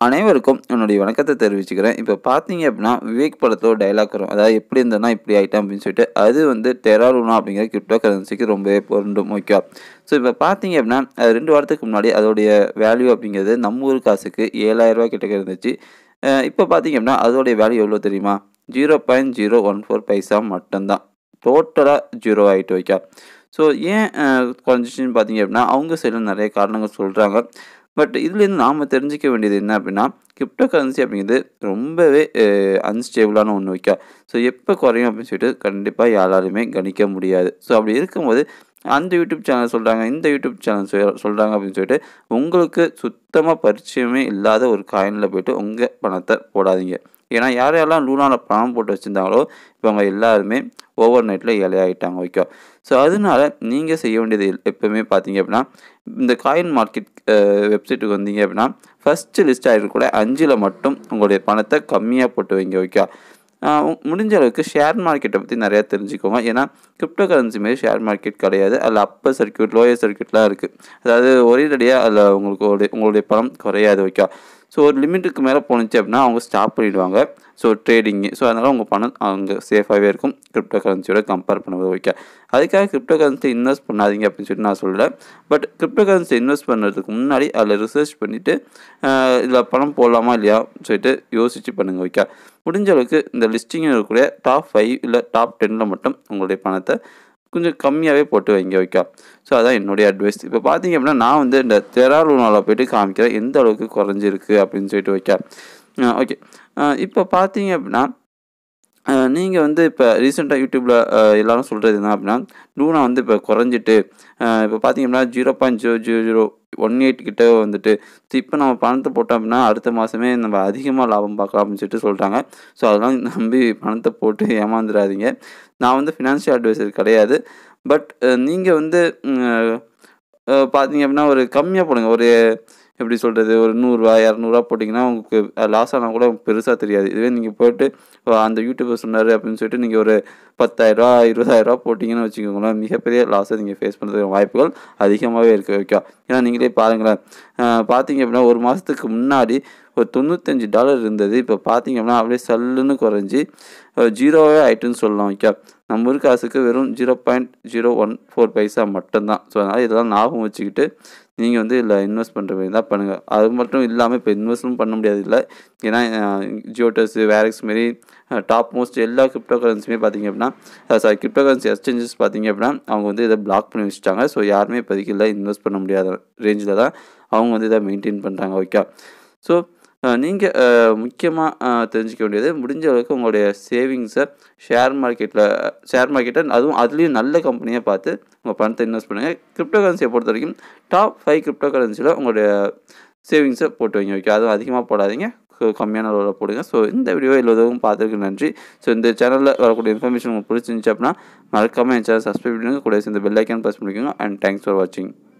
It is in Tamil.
அனைவருக்கும் என்னுடைய வணக்கத்தை தெரிவிச்சுக்கிறேன் இப்போ பார்த்தீங்க அப்படின்னா விவேக் படத்தில் ஒரு டைலாக் வரும் அதாவது எப்படி இருந்தேன்னா இப்படி ஆகிட்டேன் அப்படின்னு சொல்லிட்டு அது வந்து டெராலூனா அப்படிங்கிற கிரிப்டோ கரன்சிக்கு ரொம்பவே பொருண்டும் ஓகே ஸோ இப்போ பார்த்தீங்க அப்படின்னா அது ரெண்டு வாரத்துக்கு முன்னாடி அதோடைய வேல்யூ அப்படிங்கிறது நம்ம ஊர் காசுக்கு ஏழாயிரரூபா கிட்டக்க இருந்துச்சு அஹ் இப்போ பார்த்தீங்க அப்படின்னா அதோடைய வேல்யூ எவ்வளோ தெரியுமா zero point zero one four paisa மட்டும்தான் டோட்டலாக ஜீரோ ஆகிட்டு வைக்கா ஸோ ஏன் அஹ், குறைஞ்சிச்சின்னு பார்த்தீங்க அப்படின்னா அவங்க சைடில் நிறைய காரணங்கள் சொல்கிறாங்க பட் இதுலேருந்து நாம் தெரிஞ்சிக்க வேண்டியது என்ன அப்படின்னா கிரிப்டோ கரன்சி அப்படிங்கிறது ரொம்பவே அன்ஸ்டேபிளான ஒன்று வைக்கா ஸோ எப்போ குறையும் அப்படின்னு சொல்லிட்டு கண்டிப்பாக யாராலுமே கணிக்க முடியாது ஸோ அப்படி இருக்கும்போது அந்த யூடியூப் சேனல் சொல்கிறாங்க இந்த யூடியூப் சேனல் சொல்கிறாங்க அப்படின்னு சொல்லிட்டு உங்களுக்கு சுத்தமாக பரிச்சயமே இல்லாத ஒரு காயினில் போயிட்டு உங்கள் பணத்தை போடாதீங்க ஏன்னா யார் யாரெல்லாம் லூனாவில் பணம் போட்டு வச்சுருந்தாங்களோ இப்போ அவங்க எல்லாருமே ஓவர் நைட்டில் இலையாகிட்டாங்க ஓகே ஸோ அதனால நீங்கள் செய்ய வேண்டியது எப்போவுமே பார்த்தீங்க அப்படின்னா இந்த காயின் மார்க்கெட் வெப்சைட்டுக்கு வந்தீங்க அப்படின்னா ஃபஸ்ட்டு லிஸ்ட் ஆகிருக்கூட அஞ்சில் மட்டும் உங்களுடைய பணத்தை கம்மியாக போட்டு வைங்க ஓகே ஆஹ் உ- முடிஞ்ச அளவுக்கு ஷேர் மார்க்கெட்டை பற்றி நிறையா தெரிஞ்சுக்கோங்க ஏன்னா கிரிப்டோ கரன்சி மாரி ஷேர் மார்க்கெட் கிடையாது அதில் அப்பர் சர்க்யூட் லோயர் சர்க்யூட்லாம் இருக்குது அதாவது ஒரே அடியாக அதில் உங்களுக்கு ஒரு- உங்களுடைய பணம் குறையாது ஓகே ஸோ ஒரு லிமிட்டுக்கு மேலே போணுச்சு அப்படின்னா அவங்க ஸ்டாப் பண்ணிடுவாங்க ஸோ ட்ரேடிங்கு ஸோ அதனால் உங்கள் பணம் அங்கே சேஃபாகவே இருக்கும் கிரிப்டோ கரன்சியோட கம்பேர் பண்ணுவது ஓகே அதுக்காக கிரிப்டோ கரன்சி இன்வெஸ்ட் பண்ணாதீங்க அப்படின்னு சொல்லிட்டு நான் சொல்லலை பட் கிரிப்டோ கரன்சி இன்வெஸ்ட் பண்ணுறதுக்கு முன்னாடி அதில் ரிசர்ச் பண்ணிவிட்டு இதில் பணம் போடலாமா இல்லையா சொல்லிட்டு யோசித்து பண்ணுங்கள் ஓகே முடிஞ்ச அளவுக்கு இந்த லிஸ்டிங் இருக்கக்கூடிய டாப் ஃபைவ் இல்லை டாப் டென்னில் மட்டும் உங்களுடைய பணத்தை கொஞ்சம் கம்மியாகவே போட்டு வைங்க வைக்கா ஸோ அதான் என்னுடைய அட்வைஸ் இப்போ பார்த்தீங்க அப்படின்னா நான் வந்து இந்த தெராலூனாவில் போயிட்டு காமிக்கிறேன் எந்த அளவுக்கு குறைஞ்சிருக்கு அப்படின்னு சொல்லிட்டு வைக்க ஓகே இப்போ பார்த்தீங்க அப்படின்னா நீங்கள் வந்து இப்போ ரீசெண்டாக யூடியூப்பில் எல்லாரும் சொல்கிறது என்ன அப்படின்னா லூனா வந்து இப்போ குறைஞ்சிட்டு இப்போ பார்த்தீங்க அப்படின்னா zero point zero zero zero one eight கிட்ட வந்துட்டு இப்போ நம்ம பணத்தை போட்டோம் அப்படின்னா அடுத்த மாதமே நம்ம அதிகமாக லாபம் பார்க்கலாம் அப்படின்னு சொல்லிட்டு சொல்கிறாங்க ஸோ அதெல்லாம் நம்பி பணத்தை போட்டு ஏமாந்துடாதீங்க நான் வந்து ஃபினான்ஷியல் அட்வைசர் கிடையாது பட் நீங்கள் வந்து ம், அஹ், பார்த்தீங்க அப்படின்னா ஒரு கம்மியாக போடுங்க ஒரு எப்படி சொல்கிறது ஒரு நூறுரூவா இரநூறுவா போட்டிங்கன்னா உங்களுக்கு லாஸ் ஆனால் கூட பெருசாக தெரியாது இதுவே நீங்கள் போயிட்டு "ஓ, அந்த யூடியூபர் சொன்னார் அப்படின்னு சொல்லிட்டு நீங்கள் ஒரு பத்தாயிரரூவா இருபதாயிரரூவா போட்டிங்கன்னு வச்சுக்கோங்களேன் மிகப்பெரிய லாஸை நீங்கள் ஃபேஸ் பண்ணுறதுக்கு வாய்ப்புகள் அதிகமாகவே இருக்குது ஓகே ஏன்னா நீங்களே பாருங்களேன் அஹ், பார்த்தீங்க அப்படின்னா ஒரு மாதத்துக்கு முன்னாடி ஒரு தொண்ணூத்தஞ்சு டாலர் இருந்தது இப்போ பார்த்தீங்க அப்படின்னா அப்படியே சல்லுன்னு குறைஞ்சி ஜீரோவே ஆயிட்டுன்னு சொல்லலாம் ஓகே நம்ம ஊர் காசுக்கு வெறும் zero point zero one four paisa மட்டும்தான் ஸோ அதனால் இதெல்லாம் ஞாபகம் வச்சுக்கிட்டு நீங்கள் வந்து இதில் இன்வெஸ்ட் பண்ணுற மாதிரி தான் பண்ணுங்கள் அது மட்டும் இல்லாமல் இப்போ இன்வெஸ்ட்டும் பண்ண முடியாது இல்லை ஏன்னா ஜியோட்டஸ் வேரெக்ஸ் மாரி டாப் மோஸ்ட் எல்லா கிரிப்டோ கரன்சியுமே பார்த்தீங்க அப்படின்னா சாரி கிரிப்டோ கரன்சி எக்ஸ்சேஞ்சஸ் பார்த்தீங்க அப்படின்னா அவங்க வந்து இதை பிளாக் பண்ணி வச்சுட்டாங்க ஸோ யாருமே இப்போதைக்கு இல்லை இன்வெஸ்ட் பண்ண முடியாத ரேஞ்சில் தான் அவங்க வந்து இதை மெயின்டைன் பண்ணுறாங்க ஓகே ஸோ நீங்கள் முக்கியமாக தெரிஞ்சுக்க வேண்டியது முடிஞ்ச அளவுக்கு உங்களுடைய சேவிங்ஸை ஷேர் மார்க்கெட்டில் ஷேர் மார்க்கெட்டை அதுவும் அதுலேயும் நல்ல கம்பெனியாக பார்த்து உங்கள் பணத்தை இன்வெஸ்ட் பண்ணுங்கள் கிரிப்டோ கரன்சியை பொறுத்த வரைக்கும் டாப் ஃபைவ் கிரிப்டோ கரன்சியில் உங்களுடைய சேவிங்ஸை போட்டு வைங்க ஓகே அதுவும் அதிகமாக போடாதீங்க கு- கம்மியான அளவில் போடுங்க ஸோ இந்த வீடியோ எல்லோரும் பார்த்ததுக்கு நன்றி ஸோ இந்த சேனலில் வரக்கூடிய இன்ஃபர்மேஷன் உங்களுக்கு பிடிச்சிருந்துச்சு அப்படின்னா மறக்காமல் என் சேனல் சப்ஸ்கிரைப் பண்ணுங்க கூட சேர்ந்து பெல் ஐக்கான் ப்ரெஸ் பண்ணிக்கோங்க அண்ட் தேங்க்ஸ் ஃபார் வாட்சிங்